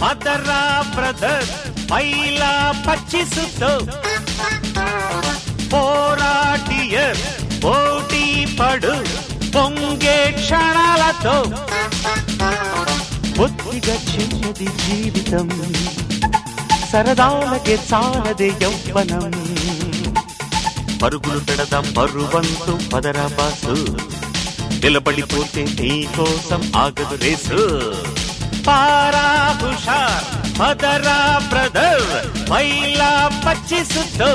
మదరా brother పైలా పచ్చిసుతో పోరాటియర్ పోటీ పడు పొంగే క్షణాలతో బుద్ధిగా చిన్నది జీవితం సరదాలకే చాలదే యౌవనం పరుగులు పెడదాం పరువంతు పదరా బాసు నిలబడిపోతే నీ కోసం ఆగదు రేసు పారా హుషార్ పదరా బ్రదర్ మైలా పచ్చిసుతో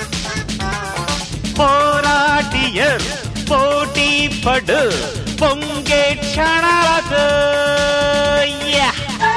పోరాటియర్ పోటీ పడు పొంగే క్షణాలకు యా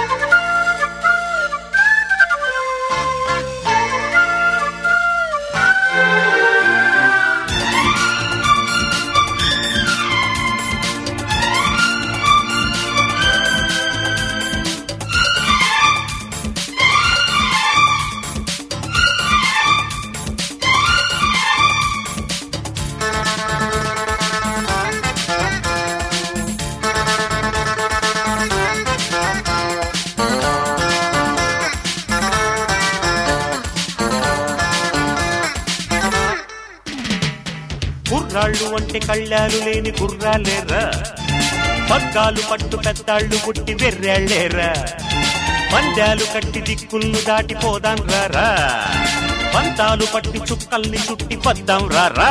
కుర్రాళ్ళు అంటే కళ్ళాలు లేని కుర్రాలేరా పగ్గాలు పట్టు పెద్దాళ్ళు పుట్టి వెర్రాళ్ళేరా పందాలు కట్టి దిక్కుళ్ళు దాటిపోదాం రారా పంతాలు పట్టి చుక్కల్ని చుట్టి పద్దాం రారా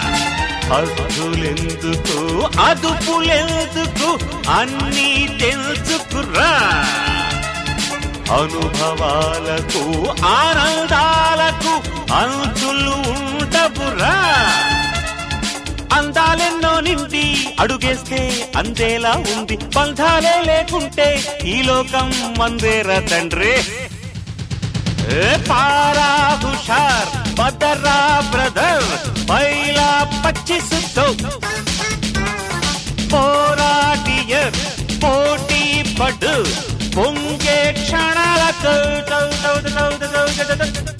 అదులెందుకు అదుపులెందుకు అన్నీ తెలుసుకురా అనుభవాలకు ఆనందాలకు అంచులు ఉండబురా అందాలెన్నో నిండి అడుగేస్తే అందేలా ఉంది బంధాలే లేకుంటే ఈ లోకం మందేరా తండ్రి ఏ పారా హుషార్ బదరా బ్రదర్ బైలా పచ్చిసుతో పోరాటియర్ పోటీ పడు పొంగే క్షణాలకు దౌ దౌ దౌ దౌ దౌ దౌ దౌ దౌ.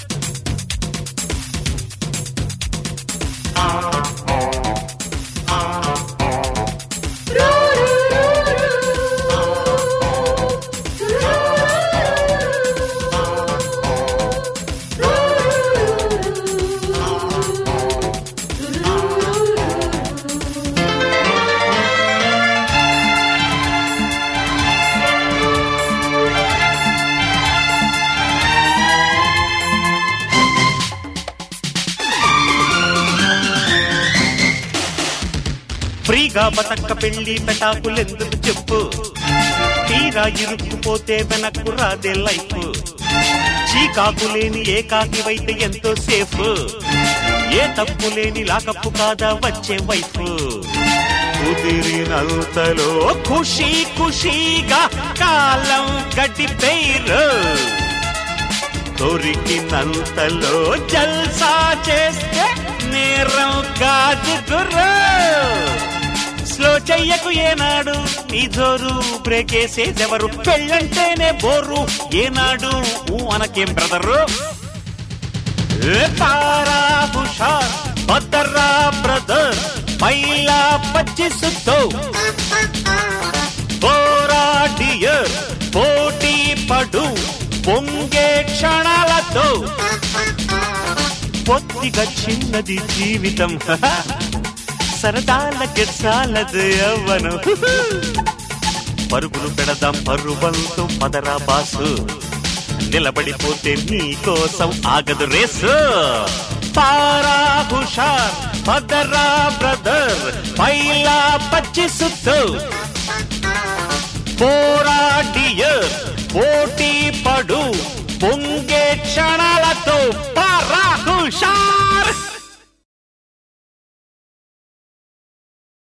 ఫ్రీగా బతక్క పెళ్లి పెటాకులెందుకు చెప్పు తీరా ఇరుక్కుపోతే వెనక్కు రాదే లైఫ్ చీకాకు లేని ఏకాకివైతే ఎంతో సేఫ్ ఏ తప్పు లేని లాకప్పు కాదా వచ్చే వైఫ్ కుదిరినంతలో ఖుషీ ఖుషీగా కాలం గడిపేరు దొరికినంతలో జల్సా చేస్తే నేరం కాదు గుర్రు స్లో చెయ్యకు ఏనాడు నీ జోరు బ్రేక్ వేసేదెవరు పెళ్ళంటేనే బోరు ఏనాడు ఊ అనకేం బ్రదరు ఏ తారా హుషార్ భద్రా బ్రదర్ మైలా పచ్చిసుతో పోరాడియర్ పోటీ పడు పొంగే క్షణాలతో పొత్తిగా చిన్నది జీవితం సరదాల గెచ్చాలదు యవ్వను పరుగులు పెడదాం పరువంతో పదరా బాసు నిలబడిపోతే నీ కోసం ఆగదు రేసు పారా హుషార్ పదరా బ్రదర్ పైలా పచ్చిసుతో పోరాడియర్ పోటీ పడు పొంగే క్షణాలతో